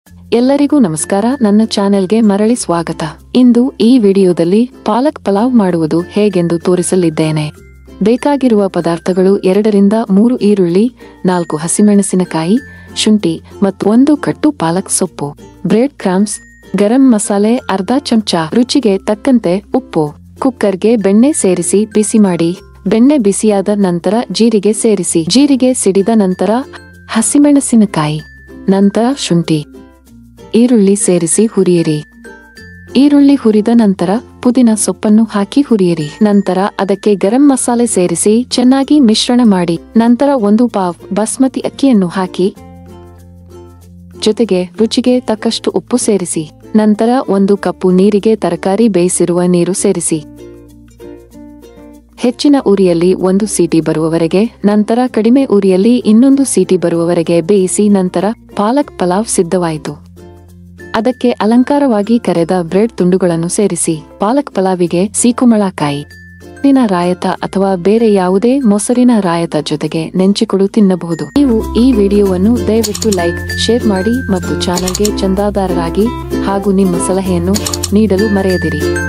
ಎಲ್ಲರಿಗೂ ನಮಸ್ಕಾರ ನನ್ನ ಚಾನೆಲ್ಗೆ ಮರಳಿ ಸ್ವಾಗತ ಇಂದು ಈ ವಿಡಿಯೋದಲ್ಲಿ ಪಾಲಕ್ ಪಲಾವ್ ಮಾಡುವುದು ಹೇಗೆಂದು ತೋರಿಸಲಿದ್ದೇನೆ ಬೇಕಾಗಿರುವ ಪದಾರ್ಥಗಳು ಎರಡರಿಂದ ಮೂರು ಈರುಳ್ಳಿ ನಾಲ್ಕು ಹಸಿಮೆಣಸಿನಕಾಯಿ ಶುಂಠಿ ಮತ್ತು ಒಂದು ಕಟ್ಟು ಪಾಲಕ್ ಸೊಪ್ಪು ಬ್ರೆಡ್ ಕ್ರಾಮ್ಸ್ ಗರಂ ಮಸಾಲೆ ಅರ್ಧ ಚಮಚ ರುಚಿಗೆ ತಕ್ಕಂತೆ ಉಪ್ಪು ಕುಕ್ಕರ್ಗೆ ಬೆಣ್ಣೆ ಸೇರಿಸಿ ಬಿಸಿ ಮಾಡಿ ಬೆಣ್ಣೆ ಬಿಸಿಯಾದ ನಂತರ ಜೀರಿಗೆ ಸೇರಿಸಿ ಜೀರಿಗೆ ಸಿಡಿದ ನಂತರ ಹಸಿಮೆಣಸಿನಕಾಯಿ ನಂತರ ಶುಂಠಿ ಈರುಳ್ಳಿ ಸೇರಿಸಿ ಹುರಿಯಿರಿ ಈರುಳ್ಳಿ ಹುರಿದ ನಂತರ ಪುದೀನ ಸೊಪ್ಪನ್ನು ಹಾಕಿ ಹುರಿಯಿರಿ ನಂತರ ಅದಕ್ಕೆ ಗರಂ ಮಸಾಲೆ ಸೇರಿಸಿ ಚೆನ್ನಾಗಿ ಮಿಶ್ರಣ ಮಾಡಿ ನಂತರ ಒಂದು ಪಾವ್ ಬಾಸ್ಮತಿ ಅಕ್ಕಿಯನ್ನು ಹಾಕಿ ಜೊತೆಗೆ ರುಚಿಗೆ ತಕ್ಕಷ್ಟು ಉಪ್ಪು ಸೇರಿಸಿ ನಂತರ ಒಂದು ಕಪ್ಪು ನೀರಿಗೆ ತರಕಾರಿ ಬೇಯಿಸಿರುವ ನೀರು ಸೇರಿಸಿ ಹೆಚ್ಚಿನ ಉರಿಯಲ್ಲಿ ಒಂದು ಸೀಟಿ ಬರುವವರೆಗೆ ನಂತರ ಕಡಿಮೆ ಉರಿಯಲ್ಲಿ ಇನ್ನೊಂದು ಸೀಟಿ ಬರುವವರೆಗೆ ಬೇಯಿಸಿ ನಂತರ ಪಾಲಕ್ ಪಲಾವ್ ಸಿದ್ಧವಾಯಿತು ಅದಕ್ಕೆ ಅಲಂಕಾರವಾಗಿ ಕರೆದ ಬ್ರೆಡ್ ತುಂಡುಗಳನ್ನು ಸೇರಿಸಿ ಪಾಲಕ್ ಪಲಾವಿಗೆ ಸೀಕುಮಳಕಾಯಿ ಮೊಸರಿನ ರಾಯತ ಅಥವಾ ಬೇರೆ ಯಾವುದೇ ಮೊಸರಿನ ರಾಯತ ಜೊತೆಗೆ ನೆಂಚಿಕೊಡು ತಿನ್ನಬಹುದು ನೀವು ಈ ವಿಡಿಯೋವನ್ನು ದಯವಿಟ್ಟು ಲೈಕ್ ಶೇರ್ ಮಾಡಿ ಮತ್ತು ಚಾನಲ್ಗೆ ಚಂದಾದಾರರಾಗಿ ಹಾಗೂ ನಿಮ್ಮ ಸಲಹೆಯನ್ನು ನೀಡಲು ಮರೆಯದಿರಿ